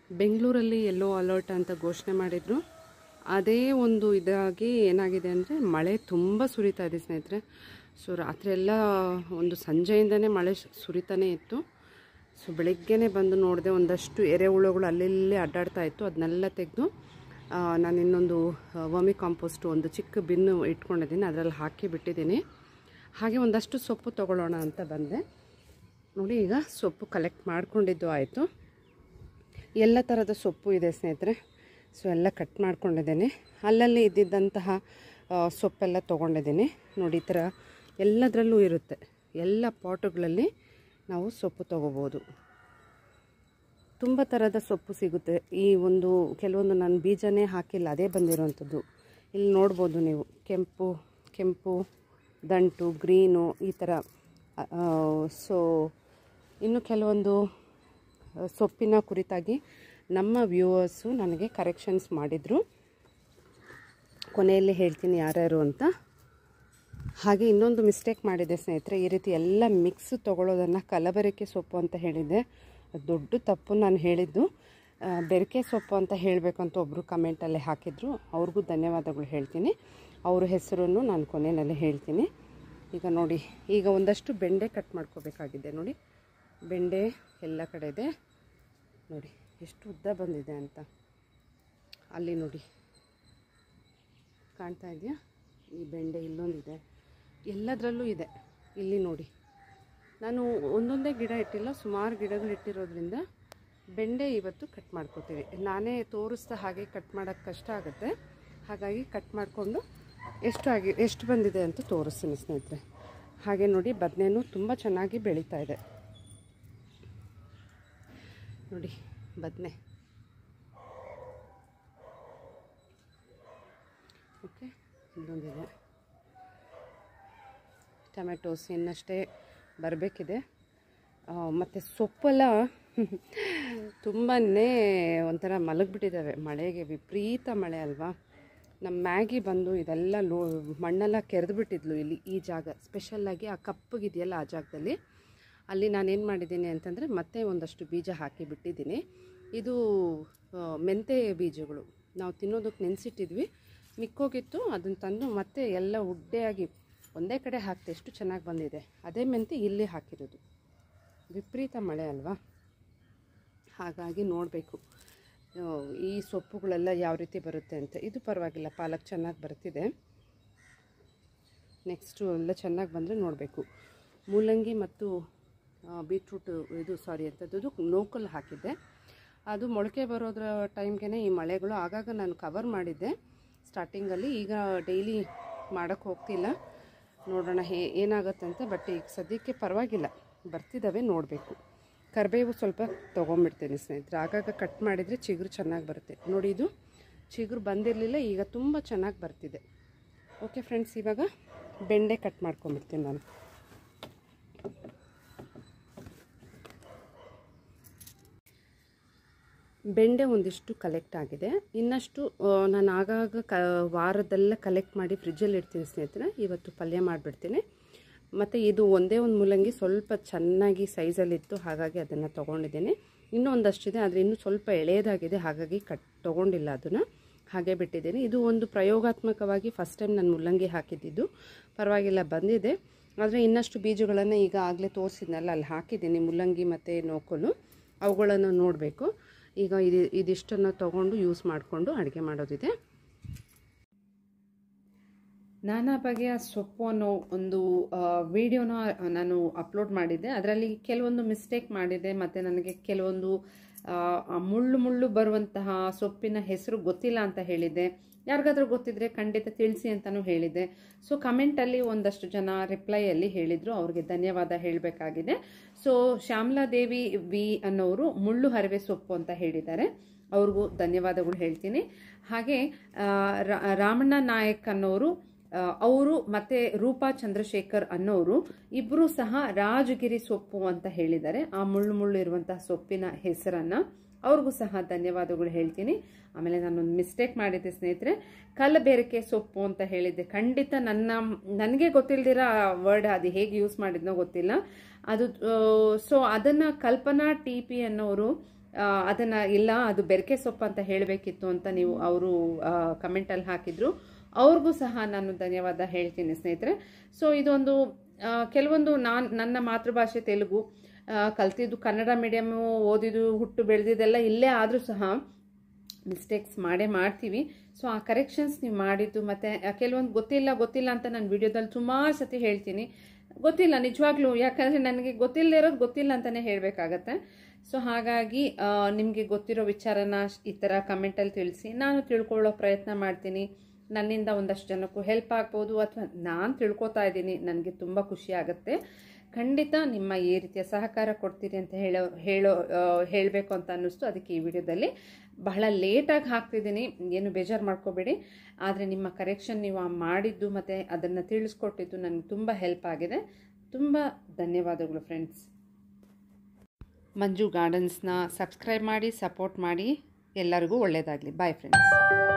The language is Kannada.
ಬೆಂಗಳೂರಲ್ಲಿ ಎಲ್ಲೋ ಅಲರ್ಟ್ ಅಂತ ಘೋಷಣೆ ಮಾಡಿದರು ಅದೇ ಒಂದು ಇದಾಗಿ ಏನಾಗಿದೆ ಅಂದರೆ ಮಳೆ ತುಂಬ ಸುರಿತಾ ಇದೆ ಸ್ನೇಹಿತರೆ ಸೊ ರಾತ್ರಿ ಎಲ್ಲ ಒಂದು ಸಂಜೆಯಿಂದನೇ ಮಳೆ ಶ್- ಸುರಿತಾನೇ ಇತ್ತು ಸೊ ಬೆಳಗ್ಗೆನೇ ಬಂದು ನೋಡಿದೆ ಒಂದಷ್ಟು ಎರೆಹುಳುಗಳು ಅಲ್ಲಿಲ್ಲಿ ಅಡ್ಡಾಡ್ತಾ ಇತ್ತು ಅದನ್ನೆಲ್ಲ ತೆಗೆದು ನಾನು ಇನ್ನೊಂದು ವರ್ಮಿ ಕಾಂಪೋಸ್ಟು ಒಂದು ಚಿಕ್ಕ ಬಿನ್ನು ಇಟ್ಕೊಂಡಿದ್ದೀನಿ ಅದರಲ್ಲಿ ಹಾಕಿ ಬಿಟ್ಟಿದ್ದೀನಿ ಹಾಗೆ ಒಂದಷ್ಟು ಸೊಪ್ಪು ತೊಗೊಳ್ಳೋಣ ಅಂತ ಬಂದೆ ನೋಡಿ ಈಗ ಸೊಪ್ಪು ಕಲೆಕ್ಟ್ ಮಾಡ್ಕೊಂಡಿದ್ದು ಆಯಿತು ಎಲ್ಲ ಥರದ ಸೊಪ್ಪು ಇದೆ ಸ್ನೇಹಿತರೆ ಸೊ ಎಲ್ಲ ಕಟ್ ಮಾಡ್ಕೊಂಡಿದ್ದೀನಿ ಅಲ್ಲಲ್ಲಿ ಇದ್ದಿದ್ದಂತಹ ಆ, ಸೊಪ್ಪೆಲ್ಲ ತೊಗೊಂಡಿದ್ದೀನಿ ನೋಡಿ ಈ ಥರ ಎಲ್ಲದರಲ್ಲೂ ಇರುತ್ತೆ ಎಲ್ಲ ಪಾಟುಗಳಲ್ಲಿ ನಾವು ಸೊಪ್ಪು ತೊಗೋಬೋದು ತುಂಬ ಥರದ ಸೊಪ್ಪು ಸಿಗುತ್ತೆ ಈ ಒಂದು ಕೆಲವೊಂದು ನಾನು ಬೀಜನೇ ಹಾಕಿಲ್ಲ ಅದೇ ಬಂದಿರೋವಂಥದ್ದು ಇಲ್ಲಿ ನೋಡ್ಬೋದು ನೀವು ಕೆಂಪು ಕೆಂಪು ದಂಟು ಗ್ರೀನು ಈ ಥರ ಸೊ ಇನ್ನು ಕೆಲವೊಂದು ಆ, ಸೊಪ್ಪಿನ ಕುರಿತಾಗಿ ನಮ್ಮ ವ್ಯೂವರ್ಸು ನನಗೆ ಕರೆಕ್ಷನ್ಸ್ ಮಾಡಿದರು ಕೊನೆಯಲ್ಲಿ ಹೇಳ್ತೀನಿ ಯಾರ್ಯಾರು ಅಂತ ಹಾಗೆ ಇನ್ನೊಂದು ಮಿಸ್ಟೇಕ್ ಮಾಡಿದೆ ಸ್ನೇಹಿತರೆ ಈ ರೀತಿ ಎಲ್ಲ ಮಿಕ್ಸ್ ತೊಗೊಳ್ಳೋದನ್ನು ಕಲಬೆರಕೆ ಸೊಪ್ಪು ಅಂತ ಹೇಳಿದ್ದೆ ಅದು ದೊಡ್ಡ ತಪ್ಪು ನಾನು ಹೇಳಿದ್ದು ಆ, ಬೆರಕೆ ಸೊಪ್ಪು ಅಂತ ಹೇಳಬೇಕು ಅಂತ ಒಬ್ಬರು ಕಮೆಂಟಲ್ಲಿ ಹಾಕಿದ್ರು ಅವ್ರಿಗೂ ಧನ್ಯವಾದಗಳು ಹೇಳ್ತೀನಿ ಅವ್ರ ಹೆಸರನ್ನು ನಾನು ಕೊನೆಯಲ್ಲಿ ಹೇಳ್ತೀನಿ ಈಗ ನೋಡಿ ಈಗ ಒಂದಷ್ಟು ಬೆಂಡೆ ಕಟ್ ಮಾಡ್ಕೋಬೇಕಾಗಿದೆ ನೋಡಿ ಬೆಂಡೆ ಎಲ್ಲ ಕಡೆ ಇದೆ ನೋಡಿ ಎಷ್ಟು ಉದ್ದ ಬಂದಿದೆ ಅಂತ ಅಲ್ಲಿ ನೋಡಿ ಕಾಣ್ತಾ ಇದೆಯಾ ಈ ಬೆಂಡೆ ಇಲ್ಲೊಂದಿದೆ ಎಲ್ಲದರಲ್ಲೂ ಇದೆ ಇಲ್ಲಿ ನೋಡಿ ನಾನು ಒಂದೊಂದೇ ಗಿಡ ಇಟ್ಟಿಲ್ಲ ಸುಮಾರು ಗಿಡಗಳು ಇಟ್ಟಿರೋದ್ರಿಂದ ಬೆಂಡೆ ಇವತ್ತು ಕಟ್ ಮಾಡ್ಕೋತೀವಿ ನಾನೇ ತೋರಿಸ್ದ ಹಾಗೆ ಕಟ್ ಮಾಡೋಕ್ಕೆ ಕಷ್ಟ ಆಗುತ್ತೆ ಹಾಗಾಗಿ ಕಟ್ ಮಾಡಿಕೊಂಡು ಎಷ್ಟು ಆಗಿ ಎಷ್ಟು ಬಂದಿದೆ ಅಂತ ತೋರಿಸ್ತೀನಿ ಸ್ನೇಹಿತರೆ ಹಾಗೆ ನೋಡಿ ಬದನೇನು ತುಂಬ ಚೆನ್ನಾಗಿ ಬೆಳೀತಾ ಇದೆ ನೋಡಿ ಬದನೆ ಓಕೆ ಇಲ್ಲೊಂದಿದೆ ಟೊಮೆಟೊಸ್ ಇನ್ನಷ್ಟೇ ಬರಬೇಕಿದೆ ಮತ್ತು ಸೊಪ್ಪೆಲ್ಲ ತುಂಬಾ ಒಂಥರ ಮಲಗಿಬಿಟ್ಟಿದ್ದಾವೆ ಮಳೆಗೆ ವಿಪರೀತ ಮಳೆ ಅಲ್ವಾ ನಮ್ಮ ಮ್ಯಾಗಿ ಬಂದು ಇದೆಲ್ಲ ಲೋ ಮಣ್ಣೆಲ್ಲ ಕೆರೆದುಬಿಟ್ಟಿದ್ಲು ಇಲ್ಲಿ ಈ ಜಾಗ ಸ್ಪೆಷಲ್ಲಾಗಿ ಆ ಕಪ್ಪಗಿದೆಯಲ್ಲ ಆ ಜಾಗದಲ್ಲಿ ಅಲ್ಲಿ ನಾನೇನು ಮಾಡಿದ್ದೀನಿ ಅಂತಂದರೆ ಮತ್ತೆ ಒಂದಷ್ಟು ಬೀಜ ಹಾಕಿ ಬಿಟ್ಟಿದ್ದೀನಿ ಇದು ಆ, ಮೆಂತೆ ಬೀಜಗಳು ನಾವು ತಿನ್ನೋದಕ್ಕೆ ನೆನೆಸಿಟ್ಟಿದ್ವಿ ಮಿಕ್ಕೋಗಿತ್ತು ಅದನ್ನು ತಂದು ಮತ್ತೆ ಎಲ್ಲ ಉಡ್ಡೆಯಾಗಿ ಒಂದೇ ಕಡೆ ಹಾಕ್ತೆ ಎಷ್ಟು ಚೆನ್ನಾಗಿ ಬಂದಿದೆ ಅದೇ ಮೆಂತೆ ಇಲ್ಲಿ ಹಾಕಿರೋದು ವಿಪರೀತ ಮಳೆ ಅಲ್ವಾ ಹಾಗಾಗಿ ನೋಡಬೇಕು ಈ ಸೊಪ್ಪುಗಳೆಲ್ಲ ಯಾವ ರೀತಿ ಬರುತ್ತೆ ಅಂತ ಇದು ಪರವಾಗಿಲ್ಲ ಪಾಲಕ್ ಚೆನ್ನಾಗಿ ಬರ್ತಿದೆ ನೆಕ್ಸ್ಟು ಎಲ್ಲ ಚೆನ್ನಾಗಿ ಬಂದರೆ ನೋಡಬೇಕು ಮೂಲಂಗಿ ಮತ್ತು ಬೀಟ್ರೂಟ್ ಇದು ಸಾರಿ ಅಂತದ್ದು ನೋಕಲ್ ಹಾಕಿದ್ದೆ ಅದು ಮೊಳಕೆ ಬರೋದ್ರ ಟೈಮ್ಗೆ ಈ ಮಳೆಗಳು ಆಗಾಗ ನಾನು ಕವರ್ ಮಾಡಿದ್ದೆ ಸ್ಟಾರ್ಟಿಂಗಲ್ಲಿ ಈಗ ಡೈಲಿ ಮಾಡೋಕ್ಕೆ ಹೋಗ್ತಿಲ್ಲ ನೋಡೋಣ ಹೇ ಏನಾಗುತ್ತೆ ಅಂತ ಬಟ್ ಈಗ ಸದ್ಯಕ್ಕೆ ಪರವಾಗಿಲ್ಲ ಬರ್ತಿದ್ದಾವೆ ನೋಡಬೇಕು ಕರಿಬೇವು ಸ್ವಲ್ಪ ತೊಗೊಂಬಿಡ್ತೀನಿ ಸ್ನೇಹಿತರೆ ಆಗಾಗ ಕಟ್ ಮಾಡಿದರೆ ಚಿಗುರು ಚೆನ್ನಾಗಿ ಬರುತ್ತೆ ನೋಡಿ ಇದು ಚಿಗುರು ಬಂದಿರಲಿಲ್ಲ ಈಗ ತುಂಬ ಚೆನ್ನಾಗಿ ಬರ್ತಿದೆ ಓಕೆ ಫ್ರೆಂಡ್ಸ್ ಇವಾಗ ಬೆಂಡೆ ಕಟ್ ಮಾಡ್ಕೊಂಬಿಡ್ತೀನಿ ನಾನು ಬೆಂಡೆ ಒಂದಿಷ್ಟು ಕಲೆಕ್ಟ್ ಆಗಿದೆ ಇನ್ನಷ್ಟು ಆ, ನಾನು ಆಗಾಗ ಕ ವಾರದೆಲ್ಲ ಕಲೆಕ್ಟ್ ಮಾಡಿ ಫ್ರಿಜ್ಜಲ್ಲಿ ಇಡ್ತೀನಿ ಸ್ನೇಹಿತರೆ ಇವತ್ತು ಪಲ್ಯ ಮಾಡಿಬಿಡ್ತೀನಿ ಮತ್ತು ಇದು ಒಂದೇ ಒಂದು ಮೂಲಂಗಿ ಸ್ವಲ್ಪ ಚೆನ್ನಾಗಿ ಸೈಜಲ್ಲಿತ್ತು ಹಾಗಾಗಿ ಅದನ್ನು ತೊಗೊಂಡಿದ್ದೀನಿ ಇನ್ನೂ ಒಂದಷ್ಟಿದೆ ಆದರೆ ಇನ್ನೂ ಸ್ವಲ್ಪ ಎಳೆಯದಾಗಿದೆ ಹಾಗಾಗಿ ಕಟ್ ತೊಗೊಂಡಿಲ್ಲ ಅದನ್ನು ಹಾಗೆ ಬಿಟ್ಟಿದ್ದೀನಿ ಇದು ಒಂದು ಪ್ರಯೋಗಾತ್ಮಕವಾಗಿ ಫಸ್ಟ್ ಟೈಮ್ ನಾನು ಮುಲ್ಲಂಗಿ ಹಾಕಿದ್ದಿದ್ದು ಪರವಾಗಿಲ್ಲ ಬಂದಿದೆ ಆದರೆ ಇನ್ನಷ್ಟು ಬೀಜಗಳನ್ನು ಈಗ ಆಗಲೇ ತೋರಿಸಿದ್ನಲ್ಲ ಅಲ್ಲಿ ಹಾಕಿದ್ದೀನಿ ಮುಲ್ಲಂಗಿ ಮತ್ತು ನೋಕಲು ಅವುಗಳನ್ನು ನೋಡಬೇಕು ಈಗ ಇದು ಇದಿಷ್ಟನ್ನು ತೊಗೊಂಡು ಯೂಸ್ ಮಾಡಿಕೊಂಡು ಅಡುಗೆ ಮಾಡೋದಿದೆ ನಾನಾ ಬಗೆಯ ಸೊಪ್ಪು ಅನ್ನೋ ಒಂದು ವಿಡಿಯೋನ ನಾನು ಅಪ್ಲೋಡ್ ಮಾಡಿದ್ದೆ ಅದರಲ್ಲಿ ಕೆಲವೊಂದು ಮಿಸ್ಟೇಕ್ ಮಾಡಿದೆ ಮತ್ತು ನನಗೆ ಕೆಲವೊಂದು ಆ, ಆ ಮುಳ್ಳು ಮುಳ್ಳು ಬರುವಂತಹ ಸೊಪ್ಪಿನ ಹೆಸರು ಗೊತ್ತಿಲ್ಲ ಅಂತ ಹೇಳಿದ್ದೆ ಯಾರಿಗಾದ್ರೂ ಗೊತ್ತಿದ್ರೆ ಖಂಡಿತ ತಿಳಿಸಿ ಅಂತಲೂ ಹೇಳಿದ್ದೆ ಸೊ ಕಮೆಂಟಲ್ಲಿ ಒಂದಷ್ಟು ಜನ ರಿಪ್ಲೈಯಲ್ಲಿ ಹೇಳಿದರು ಅವ್ರಿಗೆ ಧನ್ಯವಾದ ಹೇಳಬೇಕಾಗಿದೆ ಸೊ ಶ್ಯಾಮಲಾದೇವಿ ವಿ ಅನ್ನೋರು ಮುಳ್ಳು ಹರವೆ ಸೊಪ್ಪು ಅಂತ ಹೇಳಿದ್ದಾರೆ ಅವ್ರಿಗೂ ಧನ್ಯವಾದಗಳು ಹೇಳ್ತೀನಿ ಹಾಗೆ ಆ, ರಾ- ರಾಮಣ್ಣ ನಾಯಕ್ ಅನ್ನೋರು ಅವರು ಮತ್ತೆ ರೂಪಾ ಚಂದ್ರಶೇಖರ್ ಅನ್ನೋರು ಇಬ್ಬರು ಸಹ ರಾಜಗಿರಿ ಸೊಪ್ಪು ಅಂತ ಹೇಳಿದ್ದಾರೆ ಆ ಮುಳ್ಳು ಮುಳ್ಳು ಇರುವಂತಹ ಸೊಪ್ಪಿನ ಹೆಸರನ್ನ ಅವ್ರಿಗೂ ಸಹ ಧನ್ಯವಾದಗಳು ಹೇಳ್ತೀನಿ ಆಮೇಲೆ ನಾನೊಂದು ಮಿಸ್ಟೇಕ್ ಮಾಡಿದ್ದೆ ಸ್ನೇಹಿತರೆ ಕಲ್ಲಬೇರಿಕೆ ಸೊಪ್ಪು ಅಂತ ಹೇಳಿದ್ದೆ ಖಂಡಿತ ನನ್ನ ನನಗೆ ಗೊತ್ತಿಲ್ದಿರ ವರ್ಡ್ ಅದು ಹೇಗೆ ಯೂಸ್ ಮಾಡಿದ್ನೋ ಗೊತ್ತಿಲ್ಲ ಅದು ಸೊ ಅದನ್ನ ಕಲ್ಪನಾ ಟಿ ಪಿ ಅನ್ನೋರು ಅದನ್ನು ಇಲ್ಲ ಅದು ಬೆರಕೆ ಸೊಪ್ಪು ಅಂತ ಹೇಳಬೇಕಿತ್ತು ಅಂತ ನೀವು ಅವರು ಕಮೆಂಟಲ್ಲಿ ಹಾಕಿದ್ರು ಅವ್ರಿಗೂ ಸಹ ನಾನು ಧನ್ಯವಾದ ಹೇಳ್ತೀನಿ ಸ್ನೇಹಿತರೆ ಸೊ ಇದೊಂದು ಆ, ಕೆಲವೊಂದು ನಾನು ನನ್ನ ಮಾತೃಭಾಷೆ ತೆಲುಗು ಆ, ಕಲ್ತಿದ್ದು ಕನ್ನಡ ಮೀಡಿಯಮ್ಮು ಓದಿದ್ದು ಹುಟ್ಟು ಬೆಳೆದಿದ್ದೆಲ್ಲ ಇಲ್ಲೇ ಆದರೂ ಸಹ ಮಿಸ್ಟೇಕ್ಸ್ ಮಾಡೇ ಮಾಡ್ತೀವಿ ಸೊ ಆ ಕರೆಕ್ಷನ್ಸ್ ನೀವು ಮಾಡಿದ್ದು ಮತ್ತು ಕೆಲವೊಂದು ಗೊತ್ತಿಲ್ಲ ಗೊತ್ತಿಲ್ಲ ಅಂತ ನಾನು ವಿಡಿಯೋದಲ್ಲಿ ಸುಮಾರು ಸತಿ ಹೇಳ್ತೀನಿ ಗೊತ್ತಿಲ್ಲ ನಿಜವಾಗ್ಲೂ ಯಾಕಂದರೆ ನನಗೆ ಗೊತ್ತಿಲ್ಲದೆ ಇರೋದು ಗೊತ್ತಿಲ್ಲ ಅಂತಲೇ ಹೇಳಬೇಕಾಗತ್ತೆ ಸೊ ಹಾಗಾಗಿ ನಿಮಗೆ ಗೊತ್ತಿರೋ ವಿಚಾರನ ಈ ಥರ ಕಮೆಂಟಲ್ಲಿ ತಿಳಿಸಿ ನಾನು ತಿಳ್ಕೊಳ್ಳೋ ಪ್ರಯತ್ನ ಮಾಡ್ತೀನಿ ನನ್ನಿಂದ ಒಂದಷ್ಟು ಜನಕ್ಕೂ ಹೆಲ್ಪ್ ಆಗ್ಬೋದು ಅಥವಾ ನಾನು ತಿಳ್ಕೊತಾ ಇದ್ದೀನಿ ನನಗೆ ತುಂಬ ಖುಷಿ ಆಗುತ್ತೆ ಖಂಡಿತ ನಿಮ್ಮ ಈ ರೀತಿಯ ಸಹಕಾರ ಕೊಡ್ತೀರಿ ಅಂತ ಹೇಳೋ ಹೇಳೋ ಹೇಳಬೇಕು ಅಂತ ಅನ್ನಿಸ್ತು ಅದಕ್ಕೆ ಈ ವಿಡಿಯೋದಲ್ಲಿ ಬಹಳ ಲೇಟಾಗಿ ಹಾಕ್ತಿದ್ದೀನಿ ಏನು ಬೇಜಾರು ಮಾಡ್ಕೋಬೇಡಿ ಆದರೆ ನಿಮ್ಮ ಕರೆಕ್ಷನ್ ನೀವು ಆ ಮಾಡಿದ್ದು ಮತ್ತು ಅದನ್ನು ತಿಳಿಸ್ಕೊಟ್ಟಿದ್ದು ನನಗೆ ತುಂಬ ಹೆಲ್ಪ್ ಆಗಿದೆ ತುಂಬ ಧನ್ಯವಾದಗಳು ಫ್ರೆಂಡ್ಸ್ ಮಂಜು ಗಾರ್ಡನ್ಸ್ನ ಸಬ್ಸ್ಕ್ರೈಬ್ ಮಾಡಿ ಸಪೋರ್ಟ್ ಮಾಡಿ ಎಲ್ಲರಿಗೂ ಒಳ್ಳೆಯದಾಗಲಿ ಬಾಯ್ ಫ್ರೆಂಡ್ಸ್